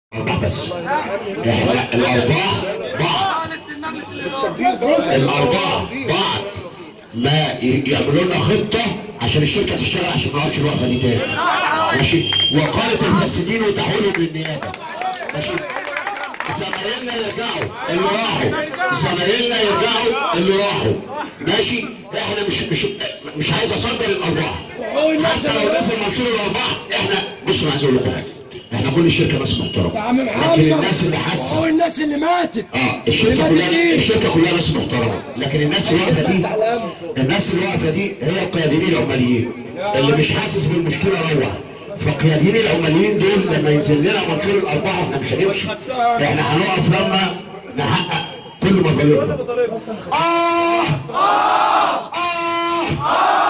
أرباح بس احنا الارباح بعض الارباح بعض ما ي- يعملوا لنا خطه عشان الشركه تشتغل عشان ما نقفش الوقفه دي تاني ماشي وقاله الفاسدين وتحويلهم للنيابه ماشي زمايلنا يرجعوا اللي راحوا زمايلنا يرجعوا اللي راحوا ماشي احنا مش مش مش عايز اصدر الارباح حتى لو نزل منشور الارباح احنا بصوا انا عايز اقول لكم حاجه احنا كل الشركه ناس يا محترمه عم محمد لكن الناس اللي حاسه هو الناس اللي ماتت اه الشركه اللي ماتت كلها دي الشركه كلها ناس محترمه لكن الناس اللي واقفه دي تحت الأمن. الناس اللي واقفه دي هي القياديين العماليين اللي مش حاسس بالمشكله روح فالقياديين العماليين دول لما ينزل لنا منشور الارباح احنا مش هنمشي احنا هنقف لما نحقق كل مطالبنا اه اه اه